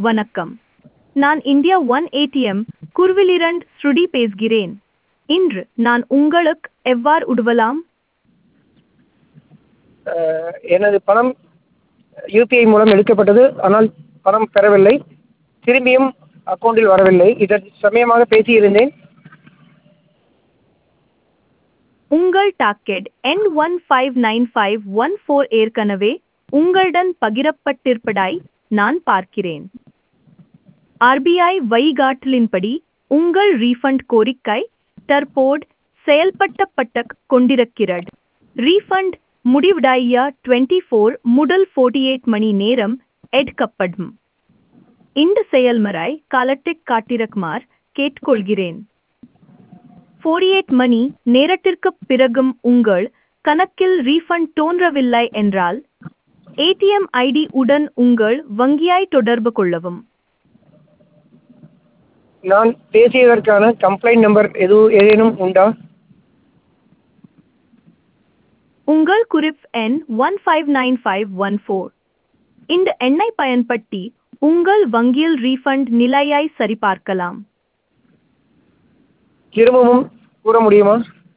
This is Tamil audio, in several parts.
வணக்கம் நான் இந்தியா ஒன் ஏடிஎம் குர்விலிரண்ட் ஸ்ருடி பேசுகிறேன் இன்று நான் உங்களுக்கு எவ்வாறு உதவலாம் அஹ், எனது பணம் யூபிஐ மூலம் எடுக்கப்பட்டது ஆனால் பணம் பெறவில்லை திரும்பியும் அக்கௌண்ட்டில் வரவில்லை இதற்கு சமயமாக பேசியிருந்தேன் உங்கள் டாக்கெட் என் one five nine five one four ஏற்கனவே உங்களுடன் பகிரப்பட்டிருப்பதாய் நான் பார்க்கிறேன் ஆர்பிஐ வழிகாட்டலின்படி உங்கள் ரீஃபண்ட் கோரிக்கை தற்போது செயல்படுத்தப்பட்டு கொண்டிருக்கிறது ரீஃபண்ட் முடிவடைய டுவெண்ட்டி ஃபோர் முதல் ஃபோர்ட்டி எயிட் மணி நேரம் எடுக்கப்படும் இந்த செயல்முறை காலத்தை காட்டிருக்குமாறு கேட்டுக்கொள்கிறேன் ஃபோர்டி எயிட் மணி நேரத்திற்குப் பிறகும் உங்கள் கணக்கில் ரீஃபண்ட் தோன்றவில்லை என்றால் ஏடிஎம் ஐடி உடன் உங்கள் வங்கியை தொடர்பு கொள்ளவும் நான் பேசியதற்கான கம்ப்ளைண்ட் நம்பர் எது ஏதேனும் உண்டா உங்கள் குறிப் எண் one five nine five one four இந்த எண்ணை பயன்படுத்தி உங்கள் வங்கியில் ரீஃபண்ட் நிலையை சரிபார்க்கலாம் திரும்பவும் கூற முடியுமா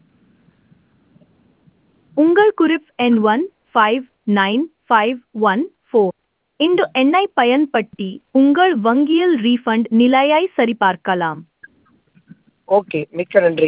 உங்கள் குறிப் எண் one five nine five one four இந்த எண்ணை பயன்படுத்தி உங்கள் வங்கியில் ரீஃபண்ட் நிலையை சரிபார்க்கலாம் ஓகே மிக்க நன்றி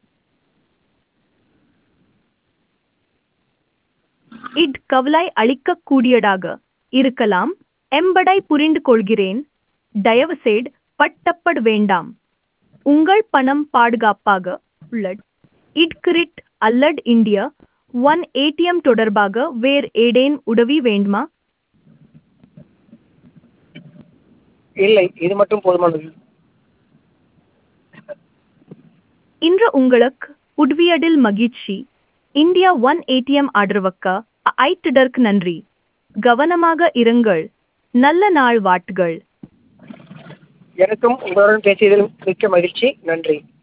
இட் கவலை அளிக்கக்கூடியதாக இருக்கலாம் என்பதை புரிந்து கொள்கிறேன் தயவுசெய்து பட்டப்பட வேண்டாம் உங்கள் பணம் பாதுகாப்பாக உள்ளது இட்கிரிட் அல்லது இந்தியா ஒன் ஏடிஎம் தொடர்பாக வேறு ஏதேன் உதவி வேண்டுமா இல்லை இது மட்டும் போதுமானது இன்று உங்களுக்கு உதவியதில் மகிழ்ச்சி இந்தியா ஒன் ஏடிஎம் ஆதரவுக்கு ஐட்டதற்கு நன்றி கவனமாக இருங்கள் நல்ல நாள் வாட்டுகள் எனக்கும் உங்களுடன் பேசியதில் மிக்க மகிழ்ச்சி நன்றி